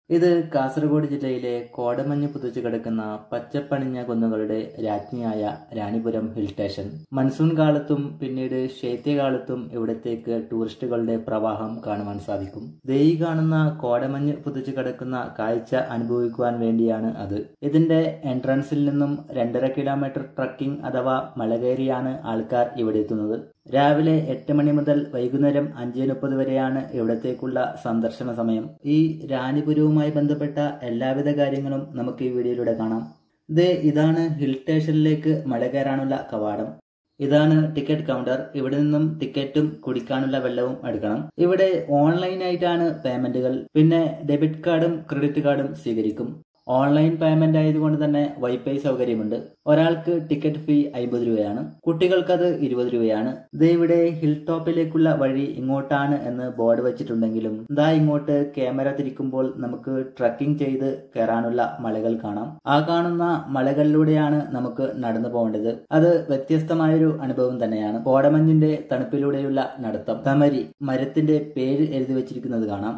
ഇത് കാസർഗോഡ് ജില്ലയിലെ കോടമഞ്ഞ് പുതച്ചു കിടക്കുന്ന പച്ചപ്പണിഞ്ഞ കുന്നുകളുടെ രാജ്ഞിയായ റാണിപുരം ഹിൽ സ്റ്റേഷൻ മൺസൂൺ കാലത്തും പിന്നീട് ശൈത്യകാലത്തും ഇവിടത്തേക്ക് ടൂറിസ്റ്റുകളുടെ പ്രവാഹം കാണുവാൻ സാധിക്കും ദേ ഈ കാണുന്ന കോടമഞ്ഞ് പുതച്ചു കിടക്കുന്ന കാഴ്ച അനുഭവിക്കുവാൻ വേണ്ടിയാണ് അത് ഇതിന്റെ എൻട്രൻസിൽ നിന്നും രണ്ടര കിലോമീറ്റർ ട്രക്കിംഗ് അഥവാ മലകയറിയാണ് ആൾക്കാർ ഇവിടെ എത്തുന്നത് രാവിലെ എട്ട് മണി മുതൽ വൈകുന്നേരം അഞ്ച് മുപ്പത് വരെയാണ് ഇവിടത്തേക്കുള്ള സന്ദർശന സമയം ഈ റാണിപുരവുമായി ബന്ധപ്പെട്ട എല്ലാവിധ കാര്യങ്ങളും നമുക്ക് ഈ വീഡിയോയിലൂടെ കാണാം ഇത് ഇതാണ് ഹിൽ സ്റ്റേഷനിലേക്ക് മല കയറാനുള്ള കവാടം ഇതാണ് ടിക്കറ്റ് കൗണ്ടർ ഇവിടെ നിന്നും ടിക്കറ്റും കുടിക്കാനുള്ള വെള്ളവും എടുക്കണം ഇവിടെ ഓൺലൈനായിട്ടാണ് പേയ്മെന്റുകൾ പിന്നെ ഡെബിറ്റ് കാർഡും ക്രെഡിറ്റ് കാർഡും സ്വീകരിക്കും ഓൺലൈൻ പേയ്മെന്റ് ആയതുകൊണ്ട് തന്നെ വൈഫൈ സൗകര്യമുണ്ട് ഒരാൾക്ക് ടിക്കറ്റ് ഫീ അമ്പത് രൂപയാണ് കുട്ടികൾക്കത് ഇരുപത് രൂപയാണ് ഇത് ഇവിടെ ഹിൽ ടോപ്പിലേക്കുള്ള വഴി ഇങ്ങോട്ടാണ് എന്ന് ബോർഡ് വെച്ചിട്ടുണ്ടെങ്കിലും ഇതാ ഇങ്ങോട്ട് ക്യാമറ തിരിക്കുമ്പോൾ നമുക്ക് ട്രക്കിംഗ് ചെയ്ത് കയറാനുള്ള മലകൾ കാണാം ആ കാണുന്ന മലകളിലൂടെയാണ് നമുക്ക് നടന്നു പോകേണ്ടത് അത് വ്യത്യസ്തമായൊരു അനുഭവം തന്നെയാണ് കോടമഞ്ഞിന്റെ തണുപ്പിലൂടെയുള്ള നടത്തം തമരി മരത്തിന്റെ പേര് എഴുതി വെച്ചിരിക്കുന്നത് കാണാം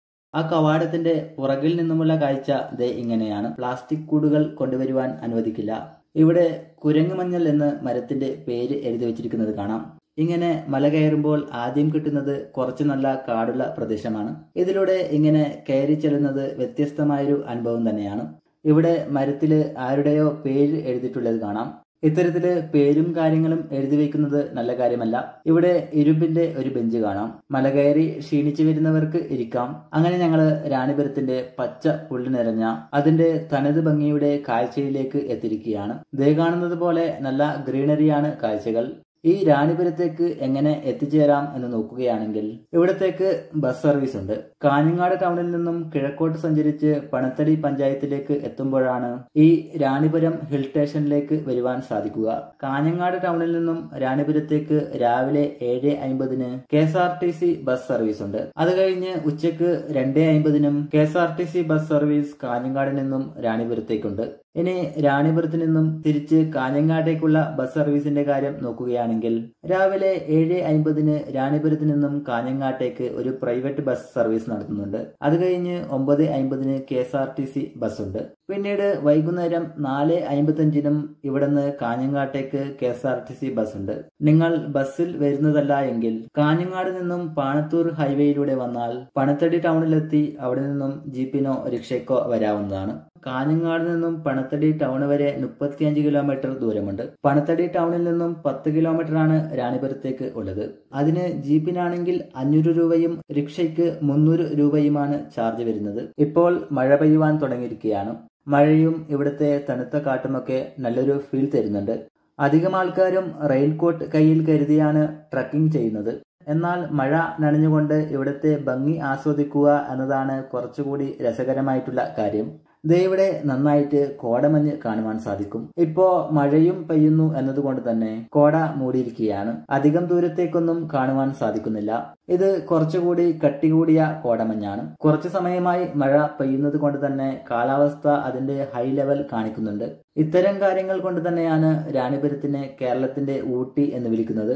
ആ കവാടത്തിന്റെ പുറകിൽ നിന്നുമുള്ള കാഴ്ച ദേ ഇങ്ങനെയാണ് പ്ലാസ്റ്റിക് കൂടുകൾ കൊണ്ടുവരുവാൻ അനുവദിക്കില്ല ഇവിടെ കുരങ്ങുമഞ്ഞൾ എന്ന് മരത്തിന്റെ പേര് എഴുതി വെച്ചിരിക്കുന്നത് കാണാം ഇങ്ങനെ മല കയറുമ്പോൾ ആദ്യം കിട്ടുന്നത് കുറച്ച് നല്ല കാടുള്ള പ്രദേശമാണ് ഇതിലൂടെ ഇങ്ങനെ കയറി ചെല്ലുന്നത് വ്യത്യസ്തമായൊരു അനുഭവം തന്നെയാണ് ഇവിടെ മരത്തില് ആരുടെയോ പേര് എഴുതിയിട്ടുള്ളത് കാണാം ഇത്തരത്തില് പേരും കാര്യങ്ങളും എഴുതി വെക്കുന്നത് നല്ല കാര്യമല്ല ഇവിടെ ഇരുമ്പിന്റെ ഒരു ബെഞ്ച് കാണാം മല കയറി ക്ഷീണിച്ചു വരുന്നവർക്ക് ഇരിക്കാം അങ്ങനെ ഞങ്ങള് റാണിപുരത്തിന്റെ പച്ച പുള്ളി നിറഞ്ഞ അതിന്റെ തനത് ഭംഗിയുടെ കാഴ്ചയിലേക്ക് എത്തിയിരിക്കുകയാണ് ദേ കാണുന്നത് പോലെ നല്ല ഗ്രീനറിയാണ് കാഴ്ചകൾ ഈ റാണിപുരത്തേക്ക് എങ്ങനെ എത്തിച്ചേരാം എന്ന് നോക്കുകയാണെങ്കിൽ ഇവിടത്തേക്ക് ബസ് സർവീസ് ഉണ്ട് കാഞ്ഞങ്ങാട് ടൗണിൽ നിന്നും കിഴക്കോട്ട് സഞ്ചരിച്ച് പണത്തടി പഞ്ചായത്തിലേക്ക് എത്തുമ്പോഴാണ് ഈ റാണിപുരം ഹിൽ സ്റ്റേഷനിലേക്ക് വരുവാൻ സാധിക്കുക കാഞ്ഞങ്ങാട് ടൗണിൽ നിന്നും റാണിപുരത്തേക്ക് രാവിലെ ഏഴ് അമ്പതിന് K S R T C bus service ഉണ്ട് അത് കഴിഞ്ഞ് ഉച്ചക്ക് രണ്ട് അമ്പതിനും K S R T C bus service Kanhangad നിന്നും റാണിപുരത്തേക്കുണ്ട് ഇനി റാണിപുരത്ത് നിന്നും തിരിച്ച് കാഞ്ഞങ്ങാട്ടേക്കുള്ള ബസ് സർവീസിന്റെ കാര്യം നോക്കുകയാണെങ്കിൽ രാവിലെ ഏഴ് അമ്പതിന് റാണിപുരത്ത് നിന്നും കാഞ്ഞങ്ങാട്ടേക്ക് ഒരു പ്രൈവറ്റ് ബസ് സർവീസ് നടത്തുന്നുണ്ട് അത് കഴിഞ്ഞ് ഒമ്പത് അമ്പതിന് K S R T C bus ഉണ്ട് പിന്നീട് വൈകുന്നേരം നാല് അമ്പത്തഞ്ചിനും ഇവിടുന്ന് കാഞ്ഞങ്ങാട്ടേക്ക് K S R T C bus ഉണ്ട് നിങ്ങൾ ബസ്സിൽ വരുന്നതല്ല എങ്കിൽ കാഞ്ഞങ്ങാട് നിന്നും പാണത്തൂർ ഹൈവേയിലൂടെ വന്നാൽ പണത്തടി ടൗണിലെത്തി അവിടെ നിന്നും ജീപ്പിനോ റിക്ഷയ്ക്കോ വരാവുന്നതാണ് കാഞ്ഞങ്ങാട് നിന്നും പണത്തടി ടൗൺ വരെ മുപ്പത്തിയഞ്ച് കിലോമീറ്റർ ദൂരമുണ്ട് പണത്തടി ടൗണിൽ നിന്നും പത്ത് കിലോമീറ്റർ ആണ് റാണിപുരത്തേക്ക് ഉള്ളത് അതിന് ജീപ്പിനാണെങ്കിൽ അഞ്ഞൂറ് രൂപയും റിക്ഷയ്ക്ക് മുന്നൂറ് രൂപയുമാണ് ചാർജ് വരുന്നത് ഇപ്പോൾ മഴ പെയ്യുവാൻ തുടങ്ങിയിരിക്കുകയാണ് മഴയും ഇവിടുത്തെ തണുത്ത കാട്ടുമൊക്കെ നല്ലൊരു ഫീൽ തരുന്നുണ്ട് അധികം ആൾക്കാരും റെയിൻകോട്ട് കയ്യിൽ കരുതിയാണ് ട്രക്കിംഗ് ചെയ്യുന്നത് എന്നാൽ മഴ നനഞ്ഞുകൊണ്ട് ഇവിടുത്തെ ഭംഗി ആസ്വദിക്കുക എന്നതാണ് കുറച്ചുകൂടി രസകരമായിട്ടുള്ള കാര്യം ദേ ഇവിടെ നന്നായിട്ട് കോടമഞ്ഞ് കാണുവാൻ സാധിക്കും ഇപ്പോ മഴയും പെയ്യുന്നു എന്നതുകൊണ്ട് തന്നെ കോട മൂടിയിരിക്കുകയാണ് അധികം ദൂരത്തേക്കൊന്നും കാണുവാൻ സാധിക്കുന്നില്ല ഇത് കുറച്ചുകൂടി കട്ടി കൂടിയ കോടമഞ്ഞാണ് കുറച്ചു സമയമായി മഴ പെയ്യുന്നത് കൊണ്ട് തന്നെ കാലാവസ്ഥ അതിന്റെ ഹൈ ലെവൽ കാണിക്കുന്നുണ്ട് ഇത്തരം കാര്യങ്ങൾ കൊണ്ട് തന്നെയാണ് റാണിപുരത്തിനെ കേരളത്തിന്റെ ഊട്ടി എന്ന് വിളിക്കുന്നത്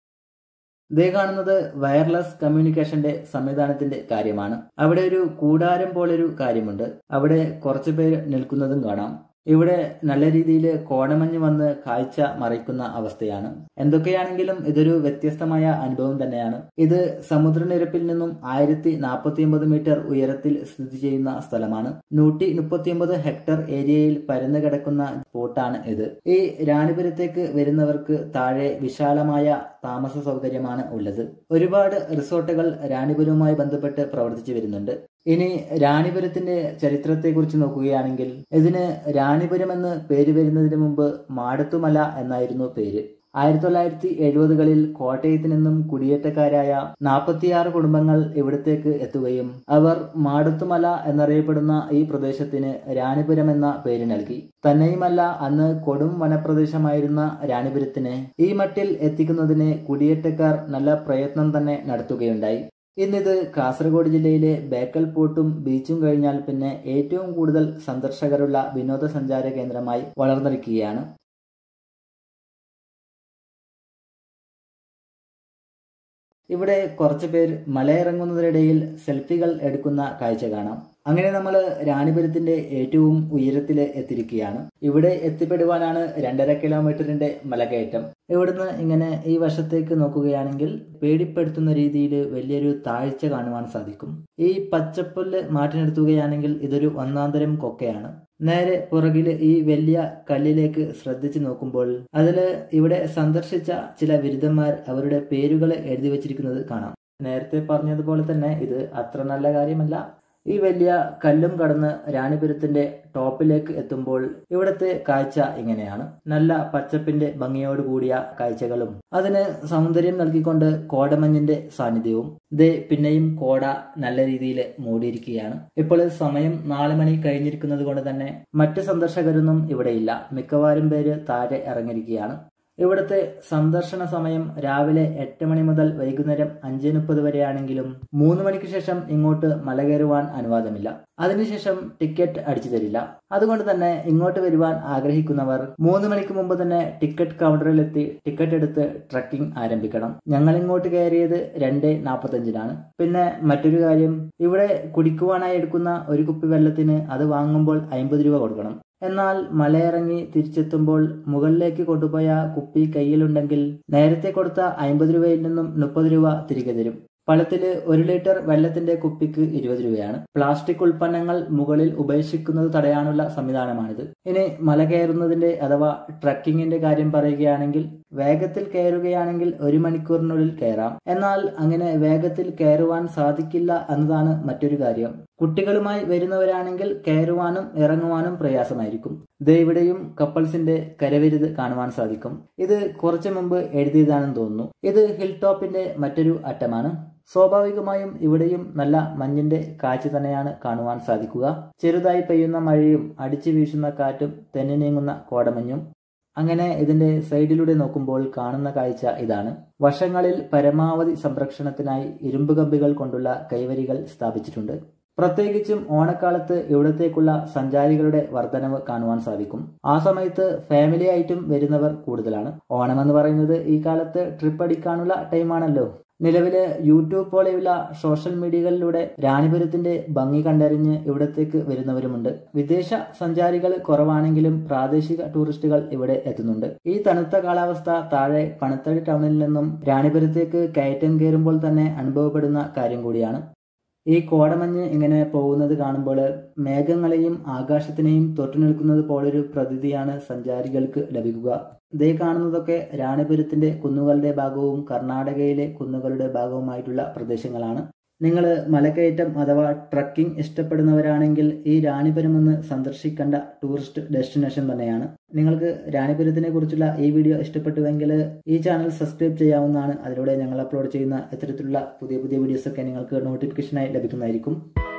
ഇതേ കാണുന്നത് വയർലെസ് കമ്മ്യൂണിക്കേഷന്റെ സംവിധാനത്തിന്റെ കാര്യമാണ് അവിടെ ഒരു കൂടാരം പോലൊരു കാര്യമുണ്ട് അവിടെ കുറച്ചു പേർ നിൽക്കുന്നതും കാണാം ഇവിടെ നല്ല രീതിയിൽ കോടമഞ്ഞ് വന്ന് കാഴ്ച മറയ്ക്കുന്ന അവസ്ഥയാണ് എന്തൊക്കെയാണെങ്കിലും ഇതൊരു വ്യത്യസ്തമായ അനുഭവം തന്നെയാണ് ഇത് സമുദ്രനിരപ്പിൽ നിന്നും ആയിരത്തി നാൽപ്പത്തി ഒമ്പത് മീറ്റർ ഉയരത്തിൽ സ്ഥിതി ചെയ്യുന്ന സ്ഥലമാണ് നൂറ്റി മുപ്പത്തി ഒമ്പത് ഹെക്ടർ ഏരിയയിൽ പരന്നു കിടക്കുന്ന സ്പോട്ടാണ് ഇത് ഈ റാണിപുരത്തേക്ക് വരുന്നവർക്ക് താഴെ വിശാലമായ താമസ സൗകര്യമാണ് ഉള്ളത് ഒരുപാട് റിസോർട്ടുകൾ റാണിപുരവുമായി ബന്ധപ്പെട്ട് പ്രവർത്തിച്ചു വരുന്നുണ്ട് ഇനി റാണിപുരത്തിന്റെ ചരിത്രത്തെക്കുറിച്ച് നോക്കുകയാണെങ്കിൽ ഇതിന് റാണിപുരം എന്ന് പേര് വരുന്നതിന് മുമ്പ് മാടത്തുമല എന്നായിരുന്നു പേര് ആയിരത്തി തൊള്ളായിരത്തി എഴുപതുകളിൽ കോട്ടയത്ത് നിന്നും കുടിയേറ്റക്കാരായ നാൽപ്പത്തിയാറ് കുടുംബങ്ങൾ ഇവിടത്തേക്ക് എത്തുകയും അവർ മാടത്തുമല എന്നറിയപ്പെടുന്ന ഈ പ്രദേശത്തിന് റാണിപുരം എന്ന പേര് നൽകി തന്നെയുമല്ല അന്ന് കൊടും വനപ്രദേശമായിരുന്ന റാണിപുരത്തിന് ഈ മട്ടിൽ എത്തിക്കുന്നതിന് കുടിയേറ്റക്കാർ നല്ല പ്രയത്നം തന്നെ നടത്തുകയുണ്ടായി ഇന്നിത് കാസർഗോഡ് ജില്ലയിലെ ബേക്കൽ പോർട്ടും ബീച്ചും കഴിഞ്ഞാൽ പിന്നെ ഏറ്റവും കൂടുതൽ സന്ദർശകരുള്ള വിനോദസഞ്ചാര കേന്ദ്രമായി വളർന്നിരിക്കുകയാണ് ഇവിടെ കുറച്ചു പേർ മലയിറങ്ങുന്നതിനിടയിൽ സെൽഫികൾ എടുക്കുന്ന കാഴ്ച കാണാം അങ്ങനെ നമ്മൾ റാണിപുരത്തിന്റെ ഏറ്റവും ഉയരത്തിൽ എത്തിയിരിക്കുകയാണ് ഇവിടെ എത്തിപ്പെടുവാനാണ് രണ്ടര കിലോമീറ്ററിന്റെ മലകയറ്റം ഇവിടുന്ന് ഇങ്ങനെ ഈ വശത്തേക്ക് നോക്കുകയാണെങ്കിൽ പേടിപ്പെടുത്തുന്ന രീതിയിൽ വലിയൊരു താഴ്ച കാണുവാൻ സാധിക്കും ഈ പച്ചപ്പുല്ല് മാറ്റി നിർത്തുകയാണെങ്കിൽ ഇതൊരു ഒന്നാന്തരം കൊക്കയാണ് നേരെ പുറകിൽ ഈ വലിയ കല്ലിലേക്ക് ശ്രദ്ധിച്ചു നോക്കുമ്പോൾ അതിൽ ഇവിടെ സന്ദർശിച്ച ചില ബിരുദന്മാർ അവരുടെ പേരുകൾ എഴുതി വച്ചിരിക്കുന്നത് കാണാം നേരത്തെ പറഞ്ഞതുപോലെ തന്നെ ഇത് അത്ര നല്ല കാര്യമല്ല ഈ വലിയ കല്ലും കടന്ന് റാണിപുരത്തിന്റെ ടോപ്പിലേക്ക് എത്തുമ്പോൾ ഇവിടുത്തെ കാഴ്ച ഇങ്ങനെയാണ് നല്ല പച്ചപ്പിന്റെ ഭംഗിയോട് കൂടിയ കാഴ്ചകളും അതിന് സൗന്ദര്യം നൽകിക്കൊണ്ട് കോടമഞ്ഞിന്റെ സാന്നിധ്യവും ദേ പിന്നെയും കോട നല്ല രീതിയിൽ മൂടിയിരിക്കുകയാണ് ഇപ്പോൾ സമയം നാല് മണി കഴിഞ്ഞിരിക്കുന്നത് കൊണ്ട് തന്നെ മറ്റ് സന്ദർശകരൊന്നും ഇവിടെയില്ല മിക്കവാറും പേര് താഴെ ഇറങ്ങിയിരിക്കുകയാണ് ഇവിടുത്തെ സന്ദർശന സമയം രാവിലെ എട്ട് മണി മുതൽ വൈകുന്നേരം അഞ്ച് മുപ്പത് വരെയാണെങ്കിലും മൂന്ന് മണിക്ക് ശേഷം ഇങ്ങോട്ട് മല കയറുവാൻ അനുവാദമില്ല അതിനുശേഷം ടിക്കറ്റ് അടിച്ചു തരില്ല അതുകൊണ്ട് തന്നെ ഇങ്ങോട്ട് വരുവാൻ ആഗ്രഹിക്കുന്നവർ മൂന്ന് മണിക്ക് മുമ്പ് തന്നെ ടിക്കറ്റ് കൗണ്ടറിലെത്തി ടിക്കറ്റ് എടുത്ത് ട്രക്കിംഗ് ആരംഭിക്കണം ഞങ്ങൾ ഇങ്ങോട്ട് കയറിയത് രണ്ട് നാൽപ്പത്തഞ്ചിനാണ് പിന്നെ മറ്റൊരു കാര്യം ഇവിടെ കുടിക്കുവാനായി എടുക്കുന്ന ഒരു കുപ്പി വെള്ളത്തിന് അത് വാങ്ങുമ്പോൾ അമ്പത് രൂപ കൊടുക്കണം എന്നാൽ മലയിറങ്ങി തിരിച്ചെത്തുമ്പോൾ മുകളിലേക്ക് കൊണ്ടുപോയ കുപ്പി കയ്യിലുണ്ടെങ്കിൽ നേരത്തെ കൊടുത്ത അമ്പത് രൂപയിൽ നിന്നും മുപ്പത് രൂപ തിരികെ തരും ഫലത്തില് ഒരു ലിറ്റർ വെള്ളത്തിന്റെ കുപ്പിക്ക് ഇരുപത് രൂപയാണ് പ്ലാസ്റ്റിക് ഉൽപ്പന്നങ്ങൾ മുകളിൽ ഉപേക്ഷിക്കുന്നത് തടയാനുള്ള സംവിധാനമാണിത് ഇനി മല കയറുന്നതിന്റെ അഥവാ ട്രക്കിങ്ങിന്റെ കാര്യം പറയുകയാണെങ്കിൽ വേഗത്തിൽ കയറുകയാണെങ്കിൽ ഒരു മണിക്കൂറിനുള്ളിൽ കയറാം എന്നാൽ അങ്ങനെ വേഗത്തിൽ കയറുവാൻ സാധിക്കില്ല എന്നതാണ് മറ്റൊരു കാര്യം കുട്ടികളുമായി വരുന്നവരാണെങ്കിൽ കയറുവാനും ഇറങ്ങുവാനും പ്രയാസമായിരിക്കും ഇത് ഇവിടെയും കപ്പിൾസിന്റെ കരവിരുത് കാണുവാൻ സാധിക്കും ഇത് കുറച്ചു മുമ്പ് എഴുതിയതാണെന്ന് തോന്നുന്നു ഇത് ഹിൽ ടോപ്പിന്റെ മറ്റൊരു അറ്റമാണ് സ്വാഭാവികമായും ഇവിടെയും നല്ല മഞ്ഞിന്റെ കാഴ്ച തന്നെയാണ് കാണുവാൻ സാധിക്കുക ചെറുതായി പെയ്യുന്ന മഴയും അടിച്ചു വീശുന്ന കാറ്റും തെന്നി നീങ്ങുന്ന കോടമഞ്ഞും അങ്ങനെ ഇതിന്റെ സൈഡിലൂടെ നോക്കുമ്പോൾ കാണുന്ന കാഴ്ച ഇതാണ് വശങ്ങളിൽ പരമാവധി സംരക്ഷണത്തിനായി ഇരുമ്പ് കമ്പികൾ കൊണ്ടുള്ള കൈവരികൾ സ്ഥാപിച്ചിട്ടുണ്ട് പ്രത്യേകിച്ചും ഓണക്കാലത്ത് ഇവിടത്തേക്കുള്ള സഞ്ചാരികളുടെ വർധനവ് കാണുവാൻ സാധിക്കും ആ സമയത്ത് ഫാമിലി ആയിട്ടും വരുന്നവർ കൂടുതലാണ് ഓണം എന്ന് പറയുന്നത് ഈ കാലത്ത് ട്രിപ്പ് അടിക്കാനുള്ള ടൈമാണല്ലോ നിലവില് യൂട്യൂബ് പോലെയുള്ള സോഷ്യൽ മീഡിയകളിലൂടെ റാണിപുരത്തിന്റെ ഭംഗി കണ്ടറിഞ്ഞ് ഇവിടത്തേക്ക് വരുന്നവരുമുണ്ട് വിദേശ സഞ്ചാരികൾ കുറവാണെങ്കിലും പ്രാദേശിക ടൂറിസ്റ്റുകൾ ഇവിടെ എത്തുന്നുണ്ട് ഈ തണുത്ത കാലാവസ്ഥ താഴെ പണത്തടി ടൗണിൽ നിന്നും റാണിപുരത്തേക്ക് കയറ്റം കയറുമ്പോൾ തന്നെ അനുഭവപ്പെടുന്ന കാര്യം കൂടിയാണ് ഈ കോടമഞ്ഞ് ഇങ്ങനെ പോകുന്നത് കാണുമ്പോൾ മേഘങ്ങളെയും ആകാശത്തിനെയും തൊട്ടു നിൽക്കുന്നത് പോലൊരു പ്രതീതിയാണ് സഞ്ചാരികൾക്ക് ലഭിക്കുക ഇതേ കാണുന്നതൊക്കെ റാണിപുരത്തിന്റെ കുന്നുകളുടെ ഭാഗവും കർണാടകയിലെ കുന്നുകളുടെ ഭാഗവുമായിട്ടുള്ള പ്രദേശങ്ങളാണ് നിങ്ങൾ മലക്കയറ്റം അഥവാ ട്രക്കിംഗ് ഇഷ്ടപ്പെടുന്നവരാണെങ്കിൽ ഈ റാണിപുരം ഒന്ന് സന്ദർശിക്കേണ്ട ടൂറിസ്റ്റ് ഡെസ്റ്റിനേഷൻ തന്നെയാണ് നിങ്ങൾക്ക് റാണിപുരത്തിനെ കുറിച്ചുള്ള ഈ വീഡിയോ ഇഷ്ടപ്പെട്ടുവെങ്കിൽ ഈ ചാനൽ സബ്സ്ക്രൈബ് ചെയ്യാവുന്നതാണ് അതിലൂടെ ഞങ്ങൾ അപ്ലോഡ് ചെയ്യുന്ന ഇത്തരത്തിലുള്ള പുതിയ പുതിയ വീഡിയോസൊക്കെ നിങ്ങൾക്ക് നോട്ടിഫിക്കേഷനായി ലഭിക്കുന്നതായിരിക്കും